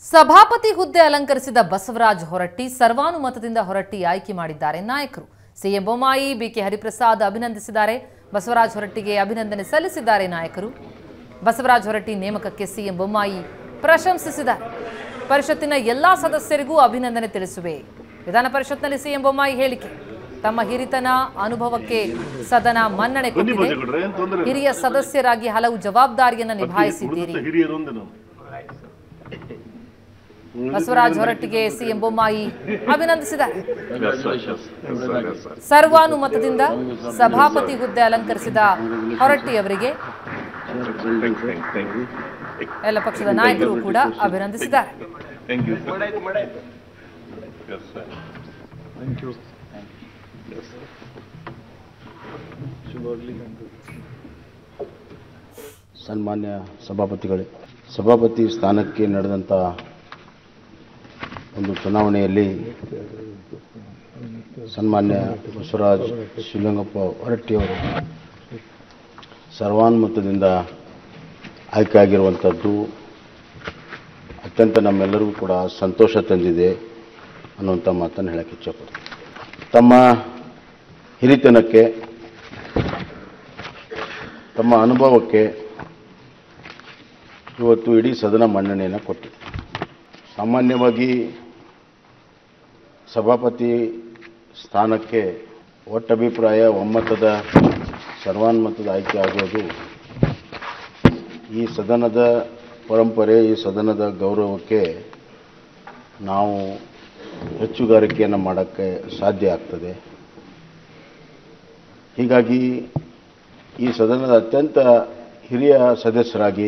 ಸಭಾಪತಿ ಹುದ್ದೆ ಅಲಂಕರಿಸಿದ ಬಸವರಾಜ್ ಹೊರಟ್ಟಿ ಸರ್ವಾನುಮತದಿಂದ ಹೊರಟ್ಟಿ ಆಯ್ಕೆ ಮಾಡಿದ್ದಾರೆ ನಾಯಕರು ಸಿಎಂ ಬೊಮ್ಮಾಯಿ ಬಿಕೆ ಹರಿಪ್ರಸಾದ್ ಅಭಿನಂದಿಸಿದ್ದಾರೆ ಬಸವರಾಜ್ ಹೊರಟ್ಟಿಗೆ ಅಭಿನಂದನೆ ಸಲ್ಲಿಸಿದ್ದಾರೆ ನಾಯಕರು ಬಸವರಾಜ್ ಹೊರಟ್ಟಿ ನೇಮಕಕ್ಕೆ ಸಿಎಂ ಬೊಮ್ಮಾಯಿ ಪ್ರಶಂಸಿಸಿದ್ದಾರೆ ಪರಿಷತ್ತಿನ ಎಲ್ಲಾ ಸದಸ್ಯರಿಗೂ ಅಭಿನಂದನೆ ತಿಳಿಸುವೆ ವಿಧಾನ ಪರಿಷತ್ನಲ್ಲಿ ಸಿಎಂ ಬೊಮ್ಮಾಯಿ ಹೇಳಿಕೆ ತಮ್ಮ ಹಿರಿತನ ಅನುಭವಕ್ಕೆ ಸದನ ಮನ್ನಣೆ ಬನ್ನಿ ಕೊಟ್ಟಿದೆ ಬಜೆಗೌಡ್ರೆ, ಏನ್ ತೊಂದ್ರೆ ಇಲ್ಲ. ಹಿರಿಯ ಸದಸ್ಯರಾಗಿ ಹಲವು ಜವಾಬ್ದಾರಿಯನ್ನ ನಿಭಾಯಿಸಿದ್ದೀರಿ ಗುರುತಿತ ಹಿರಿಯರು ಒಂದೇ ನಾವು ಬಸವರಾಜ್ ಹೊರಟ್ಟಿಗೆ ಸಿಎಂ ಬೊಮ್ಮಾಯಿ ಅಭಿನಂದಿಸಿದ್ದಾರೆ Yes, sir, yes, yes, sir, yes, sir. ಸರ್ವಾನುಮತದಿಂದ ಸಭಾಪತಿ ಹುದ್ದೆ ಅಲಂಕರಿಸಿದ ಹೊರಟ್ಟಿ ಅವರಿಗೆ Thank you, thank you, thank you. ಎಲ್ಲ ಪಕ್ಷದ ನಾಯಕರು ಕೂಡ ಅಭಿನಂದಿಸಿದ್ದಾರೆ Thank you, sir. Yes, sir. Yes, sir. ಸನ್ಮಾನ್ಯ ಸಭಾಪತಿಗಳೇ ಸಭಾಪತಿ ಸ್ಥಾನಕ್ಕೆ ನಡೆದಂಥ ಒಂದು ಚುನಾವಣೆಯಲ್ಲಿ ಸನ್ಮಾನ್ಯ ಬಸವರಾಜ್ ಶಿವಲಿಂಗಪ್ಪ ಹೊರಟ್ಟಿಯವರು ಸರ್ವಾನುಮತದಿಂದ ಆಯ್ಕೆಯಾಗಿರುವಂಥದ್ದು ಅತ್ಯಂತ ನಮ್ಮೆಲ್ಲರಿಗೂ ಕೂಡ ಸಂತೋಷ ತಂದಿದೆ ಅನ್ನುವಂಥ ಮಾತನ್ನು ಹೇಳಕ್ಕೆ ಇಚ್ಛಪಡ್ತೀನಿ ತಮ್ಮ ಹಿರಿತನಕ್ಕೆ ತಮ್ಮ ಅನುಭವಕ್ಕೆ ಇವತ್ತು ಇಡೀ ಸದನ ಮನ್ನಣೆಯನ್ನು ಕೊಟ್ಟಿದೆ ಸಾಮಾನ್ಯವಾಗಿ ಸಭಾಪತಿ ಸ್ಥಾನಕ್ಕೆ ಒಟ್ಟಭಿಪ್ರಾಯ ಒಮ್ಮತದ ಸರ್ವಾನುಮತದ ಆಯ್ಕೆ ಆಗೋದು ಈ ಸದನದ ಪರಂಪರೆ ಈ ಸದನದ ಗೌರವಕ್ಕೆ ನಾವು ಹೆಚ್ಚುಗಾರಿಕೆಯನ್ನು ಮಾಡೋಕ್ಕೆ ಸಾಧ್ಯ ಆಗ್ತದೆ ಹೀಗಾಗಿ ಈ ಸದನದ ಅತ್ಯಂತ ಹಿರಿಯ ಸದಸ್ಯರಾಗಿ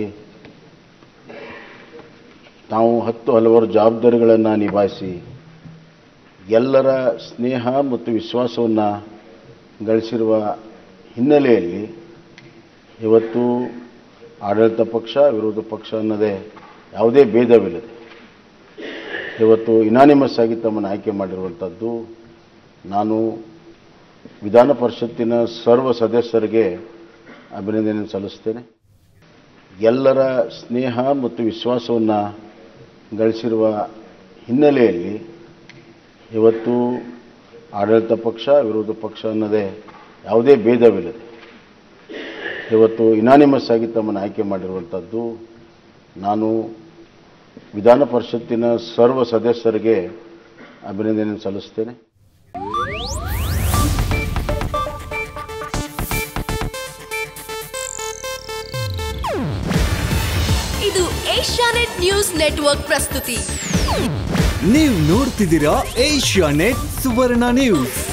ತಾವು ಹತ್ತು ಹಲವಾರು ಜವಾಬ್ದಾರಿಗಳನ್ನು ನಿಭಾಯಿಸಿ ಎಲ್ಲರ ಸ್ನೇಹ ಮತ್ತು ವಿಶ್ವಾಸವನ್ನು ಗಳಿಸಿರುವ ಹಿನ್ನೆಲೆಯಲ್ಲಿ ಇವತ್ತು ಆಡಳಿತ ಪಕ್ಷ ವಿರೋಧ ಪಕ್ಷ ಅನ್ನೋದೇ ಯಾವುದೇ ಭೇದವಿಲ್ಲದೆ ಇವತ್ತು ಇನಾನಿಮಸ್ ಆಗಿ ತಮ್ಮನ್ನು ಆಯ್ಕೆ ಮಾಡಿರುವಂಥದ್ದು ನಾನು ವಿಧಾನ ಪರಿಷತ್ತಿನ ಸರ್ವ ಸದಸ್ಯರಿಗೆ ಅಭಿನಂದನೆ ಸಲ್ಲಿಸ್ತೇನೆ ಎಲ್ಲರ ಸ್ನೇಹ ಮತ್ತು ವಿಶ್ವಾಸವನ್ನು ಗಳಿಸಿರುವ ಹಿನ್ನೆಲೆಯಲ್ಲಿ ಇವತ್ತು ಆಡಳಿತ ಪಕ್ಷ ವಿರೋಧ ಪಕ್ಷ ಅನ್ನೋದೇ ಯಾವುದೇ ಭೇದವಿಲ್ಲದೆ ಇವತ್ತು ಇನಾನಿಮಸ್ ಆಗಿ ತಮ್ಮನ್ನು ಆಯ್ಕೆ ಮಾಡಿರುವಂಥದ್ದು ನಾನು ವಿಧಾನ ಪರಿಷತ್ತಿನ ಸರ್ವ ಸದಸ್ಯರಿಗೆ ಅಭಿನಂದನೆ ಸಲ್ಲಿಸ್ತೇನೆ ಇದು ಏಷ್ಯಾನೆಟ್ ನ್ಯೂಸ್ ನೆಟ್ವರ್ಕ್ ಪ್ರಸ್ತುತಿ ನೀವು ನೋಡ್ತಿದ್ದೀರಾ ಏಷ್ಯಾ ನೆಟ್ ಸುವರ್ಣ ನ್ಯೂಸ್